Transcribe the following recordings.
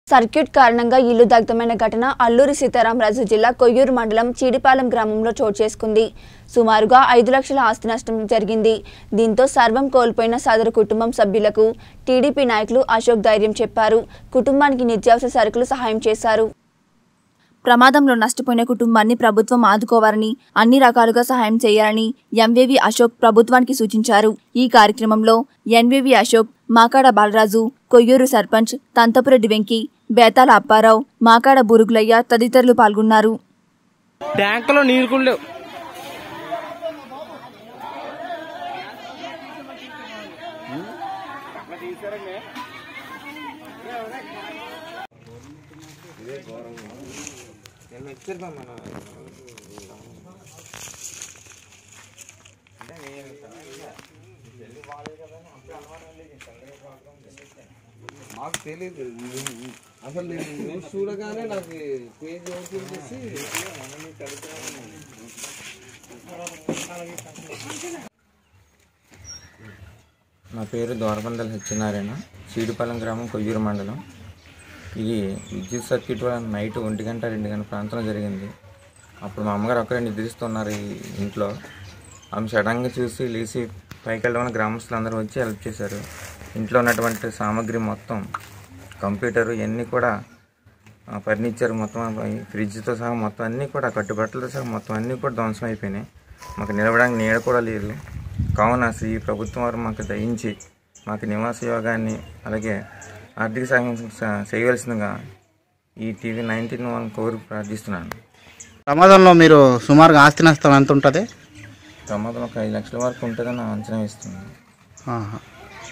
Circuit కారణంగా ఇల్లు దగ్ధమైన ఘటన అల్లూరి సీతారామరాజు జిల్లా కొయ్యూరు మండలం చీడిపాలెం గ్రామంలో చోటు చేసుకుంది సుమారుగా ఐదు లక్షల ఆస్తి నష్టం జరిగింది దీంతో సర్వం కోల్పోయిన సదరు కుటుంబం సభ్యులకు టీడీపీ నాయకులు అశోక్ ధైర్యం చెప్పారు కుటుంబానికి నిత్యావసర సరుకులు సహాయం చేశారు ప్రమాదంలో నష్టపోయిన కుటుంబాన్ని ప్రభుత్వం ఆదుకోవాలని అన్ని రకాలుగా సహాయం చేయాలని ఎంవేవి అశోక్ ప్రభుత్వానికి సూచించారు ఈ కార్యక్రమంలో ఎన్వేవి అశోక్ మాకాడ బాలరాజు కొయ్యూరు సర్పంచ్ తంతపురెడ్డి వెంకి బేతాల అప్పారావు మాకాడ బురుగులయ్య తదితరులు పాల్గొన్నారు ట్యాంకులో నీరు కూడా లేవు మాకు తెలియదు అసలు నేను న్యూస్ చూడగానే నాకు పేజ్ ఓపెన్ చేసి నా పేరు దోరబందల సత్యనారాయణ చీడిపాలెం గ్రామం కొయ్యూరు మండలం ఇది విద్యుత్ సర్క్యూట్ వల్ల నైట్ ఒంటి గంట రెండు గంటల ప్రాంతంలో జరిగింది అప్పుడు మా అమ్మగారు ఒక్కరే నిద్రిస్తున్నారు ఈ ఇంట్లో ఆమె సడన్గా చూసి లేచి పైకి వెళ్ళడం గ్రామస్తులు అందరూ వచ్చి హెల్ప్ చేశారు ఇంట్లో ఉన్నటువంటి సామాగ్రి మొత్తం కంప్యూటర్ ఇవన్నీ కూడా ఆ, ఫర్నిచర్ మొత్తం అవి ఫ్రిడ్జ్తో సహా మొత్తం అన్నీ కూడా కట్టుబట్టలతో సహా మొత్తం అన్నీ కూడా ధ్వంసం అయిపోయినాయి మాకు నిలవడానికి నీడ కూడా లేదు కావున శ్రీ ప్రభుత్వం వారు మాకు దయించి మాకు నివాస యోగాన్ని అలాగే ఆర్థిక సహాయం స- చేయవలసిందిగా ఈ టీవీ నైన్టీన్ వాళ్ళని కోరి ప్రార్థిస్తున్నాను ప్రమాదంలో మీరు సుమారుగా ఆస్తి నష్టం ఎంత ఉంటుంది ప్రమాదం ఒక ఐదు లక్షల వరకు ఉంటుందని అంచనా వేస్తున్నాను ఆహా.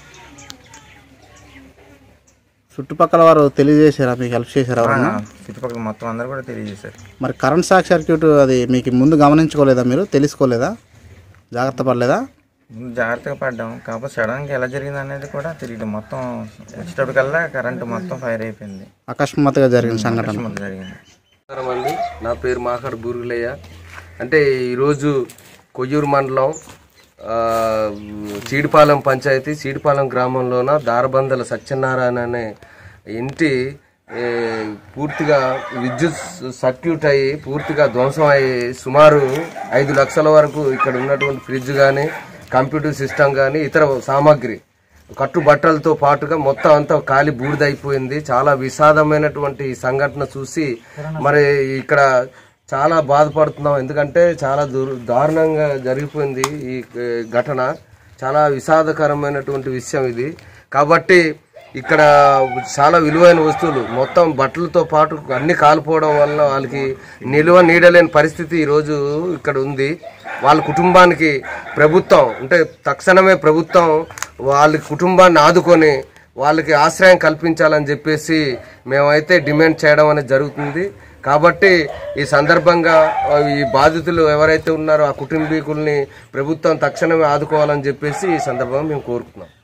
చుట్టుపక్కల వారు తెలియజేశారా మీకు హెల్ప్ చేశారా ఎవరన్నా చుట్టుపక్కల మొత్తం అందరూ కూడా తెలియజేశారు మరి కరెంట్ షాక్ సర్క్యూట్ అది మీకు ముందు గమనించుకోలేదా మీరు తెలుసుకోలేదా జాగ్రత్త పడలేదా ముందు జాగ్రత్తగా పడ్డాం కాకపోతే సడన్గా ఎలా జరిగింది అనేది కూడా తెలియదు మొత్తం వచ్చేటప్పటికల్లా కరెంటు మొత్తం ఫైర్ అయిపోయింది అకస్మాత్తుగా జరిగిన సంఘటన మొత్తం జరిగింది నమస్కారం అండి నా పేరు మాకడ బూరుగులయ్య అంటే ఈరోజు కొయ్యూరు మండలం ఆ, చీడిపాలెం పంచాయతీ చీడిపాలెం గ్రామంలోన దారబందల సత్యనారాయణ అనే ఇంటి ఏ, పూర్తిగా విద్యుత్ సర్క్యూట్ అయ్యి పూర్తిగా ధ్వంసం అయ్యి సుమారు ఐదు లక్షల వరకు ఇక్కడ ఉన్నటువంటి ఫ్రిడ్జ్ కానీ కంప్యూటర్ సిస్టమ్ కానీ ఇతర సామాగ్రి కట్టుబట్టలతో పాటుగా మొత్తం అంతా కాలి బూడిదైపోయింది చాలా విషాదమైనటువంటి ఈ సంఘటన చూసి మరి ఇక్కడ చాలా బాధపడుతున్నాం ఎందుకంటే చాలా దుర్- దారుణంగా జరిగిపోయింది ఈ ఏ, ఘటన చాలా విషాదకరమైనటువంటి విషయం ఇది కాబట్టి ఇక్కడ చాలా విలువైన వస్తువులు మొత్తం బట్టలతో పాటు అన్ని కాలిపోవడం వల్ల వాళ్ళకి నిలువ నీడలేని పరిస్థితి ఈరోజు ఇక్కడ ఉంది వాళ్ళ కుటుంబానికి ప్రభుత్వం అంటే తక్షణమే ప్రభుత్వం వాళ్ళ కుటుంబాన్ని ఆదుకొని వాళ్ళకి ఆశ్రయం కల్పించాలని చెప్పేసి మేమైతే డిమాండ్ చేయడం అనేది జరుగుతుంది కాబట్టి ఈ సందర్భంగా ఆ, ఈ బాధితులు ఎవరైతే ఉన్నారో ఆ కుటుంబీకుల్ని ప్రభుత్వం తక్షణమే ఆదుకోవాలని చెప్పేసి ఈ సందర్భంగా మేము కోరుతున్నాం